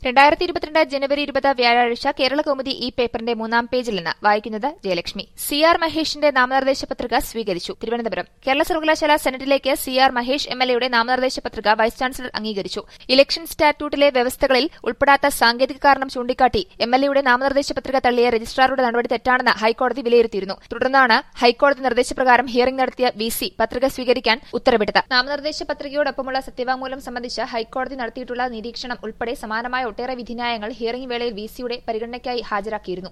രണ്ടായിരത്തി ഇരുപത്തിരണ്ട് ജനുവരി ഇരുപത് വ്യാഴാഴ്ച കേരള കൗമുദി ഈ പേപ്പറിന്റെ മൂന്നാം പേജിൽ നിന്ന് വായിക്കുന്നത് ജയലക്ഷ്മി സി ആർ മഹേഷിന്റെ നാമനിർദ്ദേശ പത്രിക സ്വീകരിച്ചു തിരുവനന്തപുരം കേരള സർവകലാശാല സെനറ്റിലേക്ക് C R Mahesh M L എയുടെ നാമനിർദ്ദേശ പത്രിക വൈസ് ചാൻസലർ അംഗീകരിച്ചു ഇലക്ഷൻ സ്റ്റാറ്റ്യൂട്ടിലെ വ്യവസ്ഥകളിൽ ഉൾപ്പെടാത്ത സാങ്കേതിക കാരണം ചൂണ്ടിക്കാട്ടി എം എൽ എയുടെ നാമനിർദ്ദേശ പത്രിക തള്ളിയ രജിസ്ട്രാറുടെ നടപടി തെറ്റാണെന്ന് ഹൈക്കോടതി വിലയിരുത്തിയിരുന്നു തുടർന്നാണ് ഹൈക്കോടതി നിർദ്ദേശപ്രകാരം ഹിയറിംഗ് നടത്തിയ വി സി പത്രിക സ്വീകരിക്കാൻ ഉത്തരവിട്ടത് നാമനിർദ്ദേശ പത്രികയോടൊപ്പമുള്ള സത്യവാങ്മൂലം സംബന്ധിച്ച് ഹൈക്കോടതി നടത്തിയിട്ടുള്ള നിരീക്ഷണം ഉൾപ്പെടെ സമാനമായ ഒട്ടേറെ വിധിന്യായങ്ങൾ ഹിയറിംഗ് വേളയിൽ വി സിയുടെ പരിഗണനയ്ക്കായി ഹാജരാക്കിയിരുന്നു